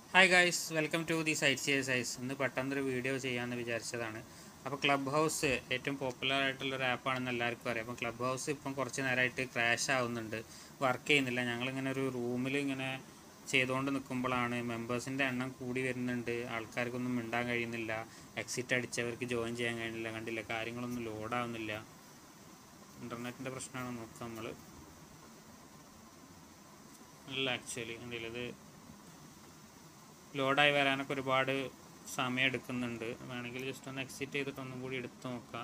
hi guys welcome to the site seer size ഇന്ന് പെട്ടെന്നൊരു video ചെയ്യാമെന്ന് വിചാരിച്ചതാണ് അപ്പോൾ ക്ലബ് ഹൗസ് ഏറ്റവും പോപ്പുലർ ആയിട്ടുള്ള ഒരു ആപ്പാണെന്ന് എല്ലാവർക്കും അറിയാം അപ്പോൾ ക്ലബ് ഹൗസ് ഇപ്പം കുറച്ച് നേരമായിട്ട് ക്രാഷ് ആവുന്നുണ്ട് വർക്ക് ചെയ്യുന്നില്ല ഞങ്ങളിങ്ങനെ ഒരു റൂമിൽ ഇങ്ങനെ ചെയ്തുകൊണ്ട് നിൽക്കുമ്പോഴാണ് മെമ്പേഴ്സിൻ്റെ എണ്ണം കൂടി വരുന്നുണ്ട് ആൾക്കാർക്കൊന്നും മിണ്ടാൻ കഴിയുന്നില്ല എക്സിറ്റ് അടിച്ചവർക്ക് ജോയിൻ ചെയ്യാൻ കഴിയുന്നില്ല കണ്ടില്ല കാര്യങ്ങളൊന്നും ലോഡാവുന്നില്ല ഇൻ്റർനെറ്റിൻ്റെ പ്രശ്നമാണ് നോക്കുക നമ്മൾ അല്ല ആക്ച്വലി കണ്ടില്ല ഇത് ലോഡായി വരാനൊക്കെ ഒരുപാട് സമയം എടുക്കുന്നുണ്ട് വേണമെങ്കിൽ ജസ്റ്റ് ഒന്ന് എക്സിറ്റ് ചെയ്തിട്ട് ഒന്നും കൂടി എടുത്ത് നോക്കാം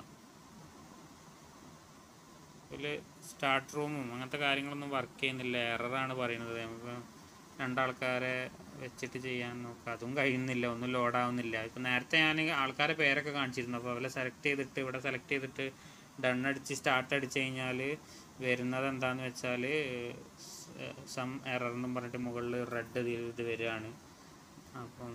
ഇതിൽ സ്റ്റാർട്ട് റൂമും അങ്ങനത്തെ കാര്യങ്ങളൊന്നും വർക്ക് ചെയ്യുന്നില്ല എററാണ് പറയുന്നത് നമുക്ക് രണ്ടാൾക്കാരെ വെച്ചിട്ട് ചെയ്യാൻ നോക്കാം അതും കഴിയുന്നില്ല ഒന്നും ലോഡാവുന്നില്ല ഇപ്പം നേരത്തെ ഞാൻ ആൾക്കാരെ പേരൊക്കെ കാണിച്ചിരുന്നു അപ്പോൾ അവരെ സെലക്ട് ചെയ്തിട്ട് ഇവിടെ സെലക്ട് ചെയ്തിട്ട് ഡൺ അടിച്ച് സ്റ്റാർട്ട് അടിച്ച് കഴിഞ്ഞാൽ വരുന്നത് എന്താന്ന് വെച്ചാൽ സം എറർ എന്നും പറഞ്ഞിട്ട് മുകളിൽ റെഡ് ഇത് വരികയാണ് അപ്പം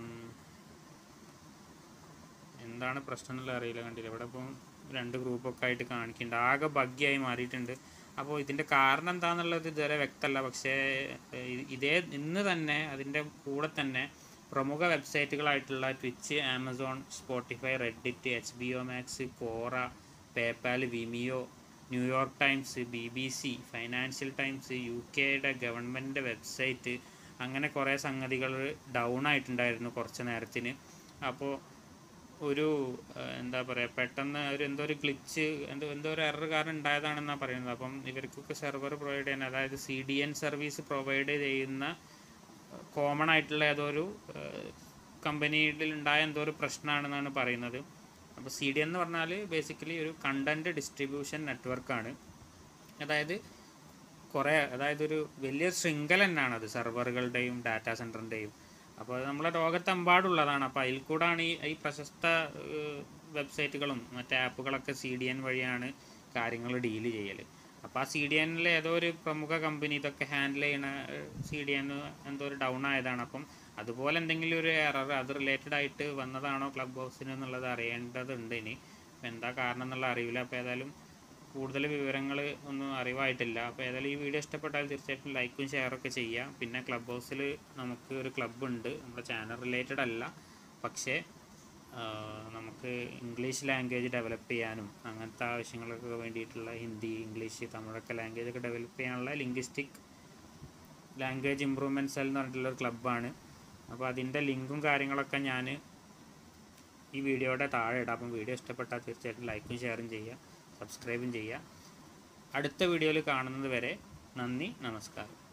എന്താണ് പ്രശ്നം എന്നുള്ളത് അറിയില്ല കണ്ടില്ല ഇവിടെ ഇപ്പം രണ്ട് ഗ്രൂപ്പൊക്കെ ആയിട്ട് കാണിക്കുന്നുണ്ട് ആകെ ബഗ്ഗിയായി മാറിയിട്ടുണ്ട് അപ്പോൾ ഇതിൻ്റെ കാരണം എന്താണെന്നുള്ളത് ഇതുവരെ വ്യക്തമല്ല പക്ഷേ ഏഹ്, ഇതേ ഇന്ന് തന്നെ അതിൻ്റെ കൂടെ തന്നെ പ്രമുഖ വെബ്സൈറ്റുകളായിട്ടുള്ള Twitch Amazon Spotify Reddit H B O Max Quora PayPal Vimeo New York Times B B C Financial Times U കെയുടെ ഗവൺമെൻറ് വെബ്സൈറ്റ് അങ്ങനെ കുറേ സംഗതികൾ ഡൗൺ ആയിട്ടുണ്ടായിരുന്നു കുറച്ച് നേരത്തിന് അപ്പോൾ ഒരു ഏഹ്, എന്താ പറയുക പെട്ടെന്ന് ഒരു എന്തോ ഒരു ഗ്ലിച്ച് എന്തോ എന്തോ ഒരു എറർ കാരണം ഉണ്ടായതാണെന്നാണ് പറയുന്നത് അപ്പം ഇവർക്കൊക്കെ സെർവർ പ്രൊവൈഡ് ചെയ്യുന്ന അതായത് C D N service provide ചെയ്യുന്ന കോമൺ ആയിട്ടുള്ള ഏതോ ഒരു കമ്പനിയിൽ ഉണ്ടായ എന്തോ ഒരു പ്രശ്നമാണെന്നാണ് പറയുന്നത് അപ്പോൾ സി ഡി എൻ എന്ന് പറഞ്ഞാൽ ബേസിക്കലി ഒരു കണ്ടൻറ് ഡിസ്ട്രിബ്യൂഷൻ നെറ്റ്വർക്കാണ് അതായത് കുറേ അതായത് ഒരു വലിയ ശൃംഖല തന്നെയാണ് അത് സെർവറുകളുടെയും ഡാറ്റാ സെൻറ്ററിൻ്റെയും അപ്പോൾ അത് നമ്മളെ ലോകത്തെമ്പാടുള്ളതാണ് അപ്പോൾ അതിൽ കൂടാണ് ഈ ഈ പ്രശസ്ത വെബ്സൈറ്റുകളും മറ്റേ ആപ്പുകളൊക്കെ സി ഡി എൻ വഴിയാണ് കാര്യങ്ങൾ ഡീൽ ചെയ്യൽ അപ്പോൾ ആ സി ഡി എന്നിൽ ഏതോ ഒരു പ്രമുഖ കമ്പനി ഇതൊക്കെ ഹാൻഡിൽ ചെയ്യണ സി ഡി എൻ എന്തോ ഒരു ഡൗൺ ആയതാണ് അപ്പം അതുപോലെ എന്തെങ്കിലും ഒരു എറർ അത് റിലേറ്റഡ് ആയിട്ട് വന്നതാണോ ക്ലബ് ഹൗസിന് എന്നുള്ളത് അറിയേണ്ടതുണ്ട് ഇനി അപ്പം എന്താ കാരണം എന്നുള്ള അറിയില്ല അപ്പോൾ ഏതായാലും കൂടുതൽ വിവരങ്ങൾ ഒന്നും അറിവായിട്ടില്ല അപ്പോൾ ഏതായാലും ഈ വീഡിയോ ഇഷ്ടപ്പെട്ടാൽ തീർച്ചയായിട്ടും ലൈക്കും ഷെയറൊക്കെ ചെയ്യുക പിന്നെ ക്ലബ് ഹൗസിൽ നമുക്ക് ഒരു ക്ലബ്ബ് ഉണ്ട് നമ്മുടെ ചാനൽ റിലേറ്റഡ് അല്ല പക്ഷേ ആ, നമുക്ക് ഇംഗ്ലീഷ് ലാംഗ്വേജ് ഡെവലപ്പ് ചെയ്യാനും അങ്ങനത്തെ ആവശ്യങ്ങൾക്ക് വേണ്ടിയിട്ടുള്ള ഹിന്ദി ഇംഗ്ലീഷ് തമിഴൊക്കെ ലാംഗ്വേജ് ഒക്കെ ഡെവലപ്പ് ചെയ്യാനുള്ള ലിംഗ്വിസ്റ്റിക് ലാംഗ്വേജ് ഇമ്പ്രൂവ്മെൻറ്റ് സെൽ എന്ന് പറഞ്ഞിട്ടുള്ള ഒരു ക്ലബ്ബാണ് അപ്പോൾ അതിൻ്റെ ലിങ്കും കാര്യങ്ങളൊക്കെ ഞാൻ ഈ വീഡിയോയുടെ താഴെ ഇടാം അപ്പം വീഡിയോ ഇഷ്ടപ്പെട്ടാൽ തീർച്ചയായിട്ടും ലൈക്കും ഷെയറും ചെയ്യുക സബ്സ്ക്രൈബും ചെയ്യുക അടുത്ത വീഡിയോയിൽ കാണുന്നത് വരെ നന്ദി നമസ്കാരം